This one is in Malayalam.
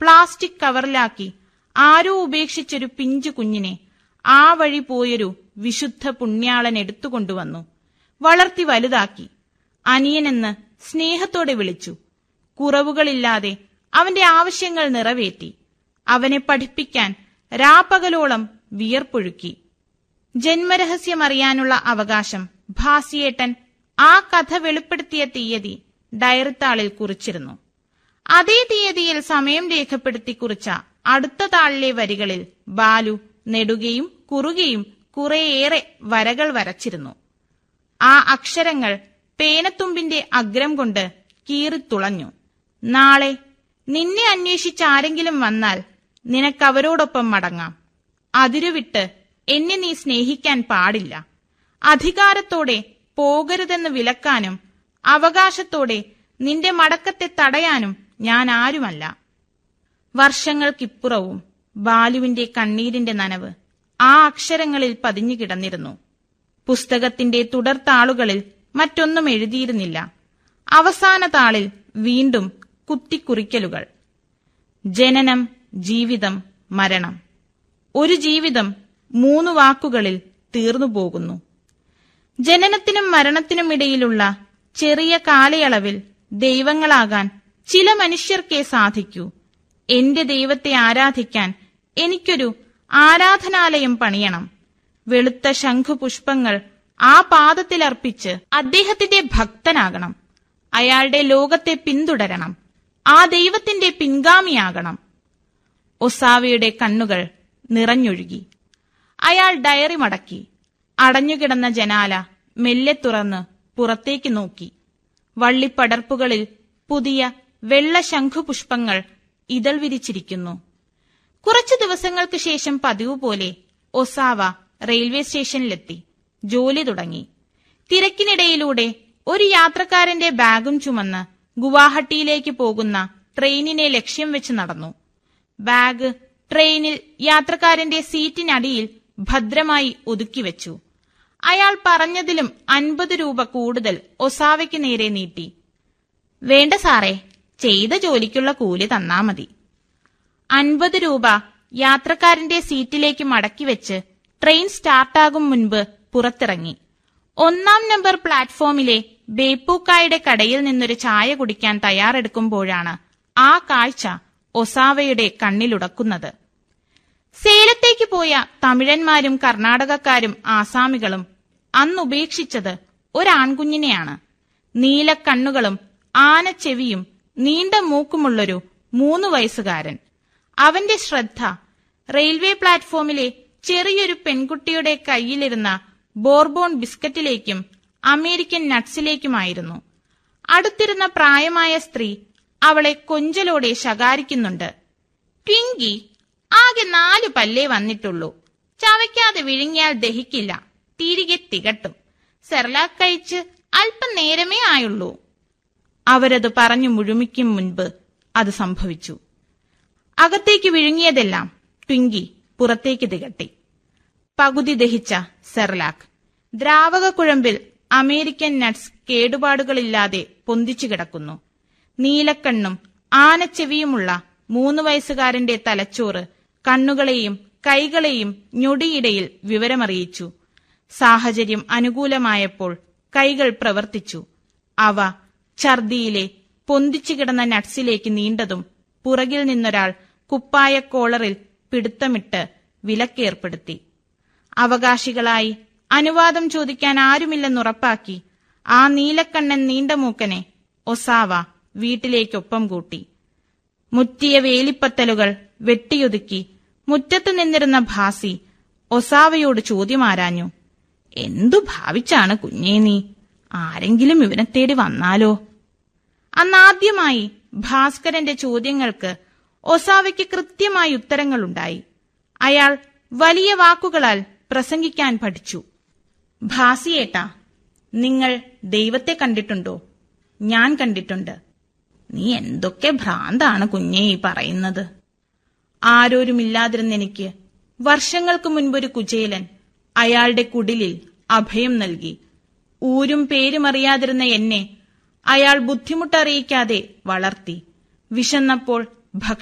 പ്ലാസ്റ്റിക് കവറിലാക്കി ആരോ ഉപേക്ഷിച്ചൊരു പിഞ്ചു കുഞ്ഞിനെ ആ വഴി പോയൊരു വിശുദ്ധ പുണ്യാളൻ എടുത്തുകൊണ്ടുവന്നു വളർത്തി വലുതാക്കി അനിയനെന്ന് സ്നേഹത്തോടെ വിളിച്ചു കുറവുകളില്ലാതെ അവന്റെ ആവശ്യങ്ങൾ നിറവേറ്റി അവനെ പഠിപ്പിക്കാൻ രാപ്പകലോളം വിയർപ്പൊഴുക്കി ജന്മരഹസ്യമറിയാനുള്ള അവകാശം ഭാസിയേട്ടൻ ആ കഥ വെളിപ്പെടുത്തിയ തീയതി ഡയറിത്താളിൽ കുറിച്ചിരുന്നു അതേ തീയതിയിൽ സമയം രേഖപ്പെടുത്തി കുറിച്ച അടുത്ത താളിലെ വരികളിൽ ബാലു നെടുകയും കുറുകയും കുറേയേറെ വരകൾ വരച്ചിരുന്നു ആ അക്ഷരങ്ങൾ പേനത്തുമ്പിന്റെ അഗ്രം കൊണ്ട് കീറിത്തുളഞ്ഞു നാളെ നിന്നെ അന്വേഷിച്ച് ആരെങ്കിലും വന്നാൽ നിനക്കവരോടൊപ്പം മടങ്ങാം അതിരുവിട്ട് എന്നെ നീ സ്നേഹിക്കാൻ പാടില്ല അധികാരത്തോടെ പോകരുതെന്ന് വിലക്കാനും അവകാശത്തോടെ നിന്റെ മടക്കത്തെ തടയാനും ഞാൻ ആരുമല്ല വർഷങ്ങൾക്കിപ്പുറവും ബാലുവിന്റെ കണ്ണീരിന്റെ നനവ് ആ അക്ഷരങ്ങളിൽ പതിഞ്ഞു കിടന്നിരുന്നു പുസ്തകത്തിന്റെ തുടർത്താളുകളിൽ മറ്റൊന്നും എഴുതിയിരുന്നില്ല അവസാന താളിൽ വീണ്ടും കുത്തിക്കുറിക്കലുകൾ ജനനം ജീവിതം മരണം ഒരു ജീവിതം മൂന്ന് വാക്കുകളിൽ തീർന്നു പോകുന്നു ജനനത്തിനും മരണത്തിനും ഇടയിലുള്ള ചെറിയ കാലയളവിൽ ദൈവങ്ങളാകാൻ ചില മനുഷ്യർക്കേ സാധിക്കൂ എന്റെ ദൈവത്തെ ആരാധിക്കാൻ എനിക്കൊരു ആരാധനാലയം പണിയണം വെളുത്ത ശംഖുപുഷ്പങ്ങൾ ആ പാദത്തിലർപ്പിച്ച് അദ്ദേഹത്തിന്റെ ഭക്തനാകണം അയാളുടെ ലോകത്തെ പിന്തുടരണം ആ ദൈവത്തിന്റെ പിൻഗാമിയാകണം ഒസാവയുടെ കണ്ണുകൾ നിറഞ്ഞൊഴുകി അയാൾ ഡയറി മടക്കി അടഞ്ഞുകിടന്ന ജനാല മെല്ലെ തുറന്ന് പുറത്തേക്ക് നോക്കി വള്ളിപ്പടർപ്പുകളിൽ പുതിയ വെള്ള ശംഖുപുഷ്പങ്ങൾ ഇതൾ വിരിച്ചിരിക്കുന്നു കുറച്ചു ദിവസങ്ങൾക്ക് ശേഷം പതിവ് പോലെ ഒസാവ റെയിൽവേ സ്റ്റേഷനിലെത്തി ജോലി തുടങ്ങി തിരക്കിനിടയിലൂടെ ഒരു യാത്രക്കാരന്റെ ബാഗും ചുമന്ന് ഗുവാഹട്ടിയിലേക്ക് പോകുന്ന ട്രെയിനിനെ ലക്ഷ്യം വെച്ച് നടന്നു ബാഗ് ട്രെയിനിൽ യാത്രക്കാരന്റെ സീറ്റിനടിയിൽ ഭദ്രമായി ഒതുക്കിവെച്ചു അയാൾ പറഞ്ഞതിലും അൻപത് രൂപ കൂടുതൽ ഒസാവയ്ക്ക് നേരെ നീട്ടി വേണ്ട സാറേ ചെയ്ത ജോലിക്കുള്ള കൂലി തന്നാ മതി അൻപത് രൂപ യാത്രക്കാരന്റെ സീറ്റിലേക്ക് മടക്കിവെച്ച് ട്രെയിൻ സ്റ്റാർട്ടാകും മുൻപ് പുറത്തിറങ്ങി ഒന്നാം നമ്പർ പ്ലാറ്റ്ഫോമിലെ ബേപ്പൂക്കായുടെ കടയിൽ നിന്നൊരു ചായ കുടിക്കാൻ തയ്യാറെടുക്കുമ്പോഴാണ് ആ കാഴ്ച ഒസാവയുടെ കണ്ണിലുടക്കുന്നത് സേലത്തേക്ക് പോയ തമിഴന്മാരും കർണാടകക്കാരും ആസാമികളും അന്നുപേക്ഷിച്ചത് ഒരാൺകുഞ്ഞിനെയാണ് നീലക്കണ്ണുകളും ആനച്ചെവിയും നീണ്ട മൂക്കുമുള്ളൊരു മൂന്ന് വയസ്സുകാരൻ അവന്റെ ശ്രദ്ധ റെയിൽവേ പ്ലാറ്റ്ഫോമിലെ ചെറിയൊരു പെൺകുട്ടിയുടെ കയ്യിലിരുന്ന ബോർബോൺ ബിസ്ക്കറ്റിലേക്കും അമേരിക്കൻ നട്ട്സിലേക്കുമായിരുന്നു അടുത്തിരുന്ന പ്രായമായ സ്ത്രീ അവളെ കൊഞ്ചലോടെ ശകാരിക്കുന്നുണ്ട് ട്വിങ്കി ആകെ നാലു പല്ലേ വന്നിട്ടുള്ളൂ ചവയ്ക്കാതെ വിഴുങ്ങിയാൽ ദഹിക്കില്ല തിരികെ തികട്ടും സെർലാക്ക് കഴിച്ച് അല്പം നേരമേ ആയുള്ളൂ അവരത് പറഞ്ഞു മുഴുമിക്കും മുൻപ് അത് സംഭവിച്ചു അകത്തേക്ക് വിഴുങ്ങിയതെല്ലാം ട്വിങ്കി പുറത്തേക്ക് തികട്ടി പകുതി ദഹിച്ച സെർലാക്ക് ദ്രാവക കുഴമ്പിൽ അമേരിക്കൻ നട്ട്സ് കേടുപാടുകളില്ലാതെ പൊന്തിച്ചു കിടക്കുന്നു നീലക്കണ്ണും ആനച്ചെവിയുമുള്ള മൂന്ന് വയസ്സുകാരന്റെ തലച്ചോറ് കണ്ണുകളെയും കൈകളെയും ഞൊടിയിടയിൽ വിവരമറിയിച്ചു സാഹചര്യം അനുകൂലമായപ്പോൾ കൈകൾ പ്രവർത്തിച്ചു അവ ഛർദിയിലെ പൊന്തിച്ചു കിടന്ന നട്സിലേക്ക് നീണ്ടതും പുറകിൽ നിന്നൊരാൾ കുപ്പായ കോളറിൽ പിടുത്തമിട്ട് വിലക്കേർപ്പെടുത്തി അവകാശികളായി അനുവാദം ചോദിക്കാൻ ആരുമില്ലെന്നുറപ്പാക്കി ആ നീലക്കണ്ണൻ നീണ്ടമൂക്കനെ ഒസാവ വീട്ടിലേക്കൊപ്പം കൂട്ടി മുറ്റിയ വേലിപ്പത്തലുകൾ വെട്ടിയൊതുക്കി മുറ്റത്ത് നിന്നിരുന്ന ഭാസി ഒസാവയോട് ചോദ്യമാരാഞ്ഞു എന്തു ഭാവിച്ചാണ് കുഞ്ഞേ നീ ആരെങ്കിലും ഇവനെ തേടി വന്നാലോ അന്നാദ്യമായി ഭാസ്കരന്റെ ചോദ്യങ്ങൾക്ക് ഒസാവയ്ക്ക് കൃത്യമായ ഉത്തരങ്ങളുണ്ടായി അയാൾ വലിയ വാക്കുകളാൽ പ്രസംഗിക്കാൻ പഠിച്ചു ഭാസിയേട്ടാ നിങ്ങൾ ദൈവത്തെ കണ്ടിട്ടുണ്ടോ ഞാൻ കണ്ടിട്ടുണ്ട് നീ എന്തൊക്കെ ഭ്രാന്താണ് കുഞ്ഞേ ഈ പറയുന്നത് ആരോരുമില്ലാതിരുന്ന എനിക്ക് വർഷങ്ങൾക്ക് മുൻപൊരു കുചേലൻ അയാളുടെ കുടിലിൽ അഭയം നൽകി ഊരും പേരുമറിയാതിരുന്ന എന്നെ അയാൾ ബുദ്ധിമുട്ടറിയിക്കാതെ വളർത്തി വിശന്നപ്പോൾ ഭക്ഷണം